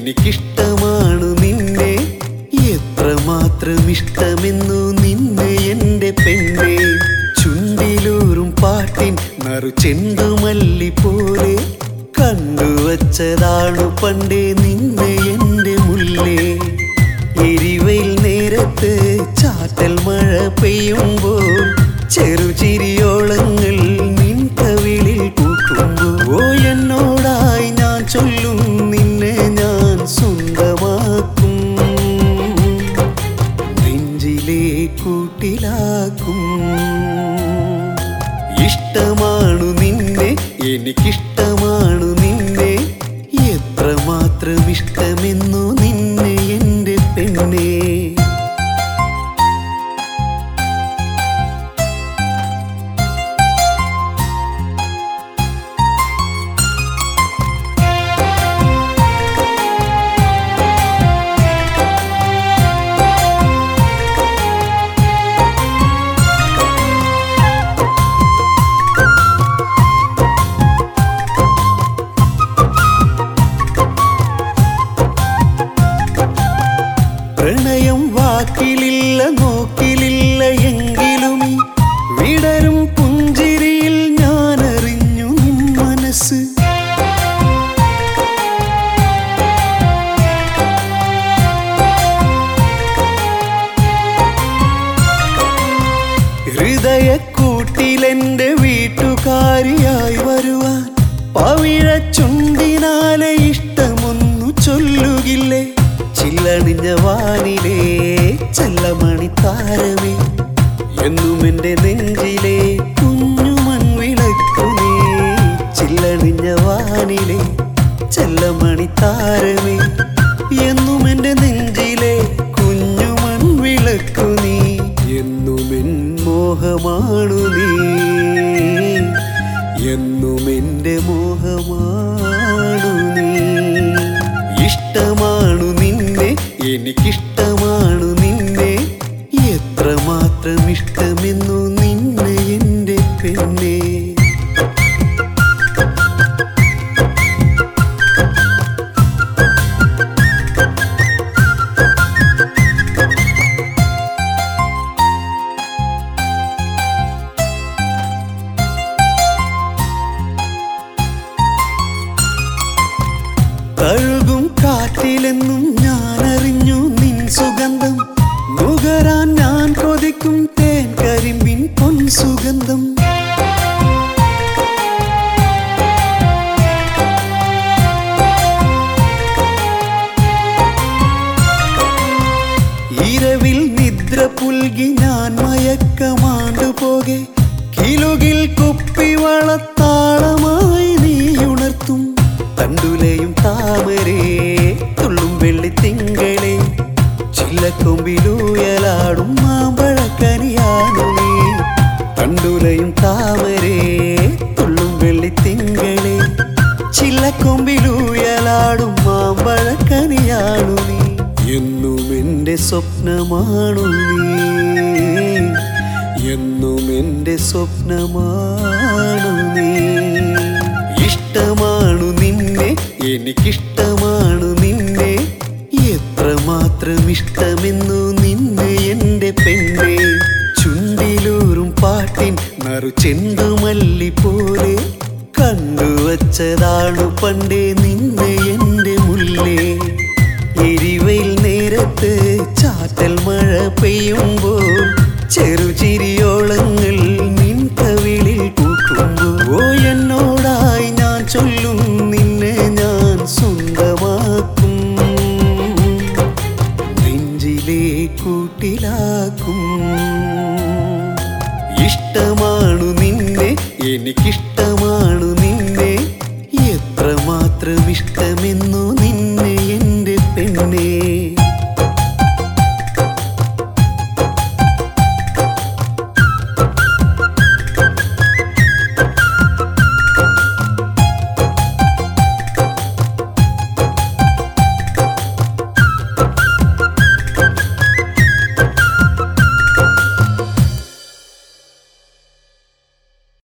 എനിക്കിഷ്ടമാണു നിന്നെ എത്രമാത്രം ഇഷ്ടമെന്നു നിന്നെ എന്റെ പെണ്ണെ ചുണ്ടിലൂറും പാട്ടിൻ നറു ചെണ്ടുമല്ലി പോലെ കണ്ടുവച്ചതാണു പണ്ടേ നിന്നെ എന്റെ മുല്ലേ എരിവയിൽ നേരത്ത് ചാറ്റൽ മഴ പെയ്യുമ്പോൾ ചെറുചിരിയോളങ്ങൾ നിൻ കവിളിൽ പൂക്കുമ്പോൾ ഓ എന്നോടായി ഞാൻ ചൊല്ലും നിന്നെ ഞാൻ സ്വന്തമാക്കും നെഞ്ചിലെ കൂട്ടിലാക്കും ഇഷ്ടമാണു നിന്നെ എനിക്കിഷ്ടമാണു നിന്നെ എത്രമാത്രം ഇഷ്ടമെന്നു നിന്നെ എന്റെ പെണ്ണേ പ്രണയം വാക്കിലില്ല നോക്കിലില്ല എങ്കിലും വിടരും പുഞ്ചിരിയിൽ ഞാൻ അറിഞ്ഞു നിൻ മനസ്സ് ഹൃദയക്കൂട്ടിലെന്റെ വീട്ടുകാരിയായി വരുവാൻ പവിഴ ചുണ്ടിനാലെ ഇഷ്ടമൊന്നു ചൊല്ലുകില്ലേ ചില്ലണിഞ്ഞ വാനിലേ ചെല്ലമണി താരമേ എന്നും എന്റെ നെഞ്ചിലെ കുഞ്ഞുമൺ വിളക്കു നീ ചില്ലണിഞ്ഞ വാനിലെ ചെല്ലമണി താരമേ എന്നും എന്റെ നെഞ്ചിലെ കുഞ്ഞുമൺ വിളക്കു നീ എന്നും എൻ മോഹമാണു നീ എന്നും എന്റെ മോഹമാണു നീ ഇഷ്ടമാണു നിന്നെ എനിക്കിഷ്ടമാണു നിന്നെ എത്രമാത്രം ഇഷ്ടമെന്നു നിന്നെ എന്റെ പെണ്ണേ കഴുകും കാറ്റിലെന്നും ഞാൻ അറിഞ്ഞു നിൻ സുഗന്ധം നുകരാൻ ഞാൻ കൊതിക്കും തേൻ കരിമ്പിൻ പൊൻ സുഗന്ധം ഇരവിൽ നിദ്ര പുൽകി ഞാൻ മയക്കമാണ്ടു പോകെ കിലുകിൽ കുപ്പിവളത്താളമായി നീ ഉണർത്തും തണ്ടുലയും താമരേ തുള്ളും വെള്ളി തിങ്കളെ ചില്ലക്കൊമ്പിലൂയലാടും മാമ്പഴക്കനിയാണു നീ തണ്ടുലയും താമരേ തുള്ളും വെള്ളി തിങ്കളെ ചില്ലക്കൊമ്പിലൂയലാടും മാമ്പഴക്കനിയാണു നീ എന്നും എന്റെ സ്വപ്നമാണു നീ എന്നും എന്റെ സ്വപ്നമാണു നീ ഇഷ്ടമാണു നിന്നെ എനിക്കിഷ്ടമാണു നിന്നെ എത്രമാത്രം ഇഷ്ടമെന്നു നിന്നെ എന്റെ പെണ്ണെ ചുണ്ടിലൂറും പാട്ടിൻ നറു ചെണ്ടുമല്ലി പോലെ കണ്ടുവച്ചതാണു പണ്ടേ നിന്നെ എന്റെ മുല്ലേ എരിവയിൽ നേരത്ത് ചാറ്റൽ മഴ പെയ്യുമ്പോൾ ചെറുചിരിയോളങ്ങൾ നിൻ കവിളിൽ പൂക്കുമ്പോൾ ഓ എന്നോടായി ഞാൻ ചൊല്ലും നിന്നെ ഞാൻ സ്വന്തമാക്കും നെഞ്ചിലെ കൂട്ടിലാക്കും ഇഷ്ടമാണു നിന്നെ എനിക്കിഷ്ടമാണു നിന്നെ എത്രമാത്രം ഇഷ്ടമെന്നു നിന്നെ എന്റെ പെണ്ണേ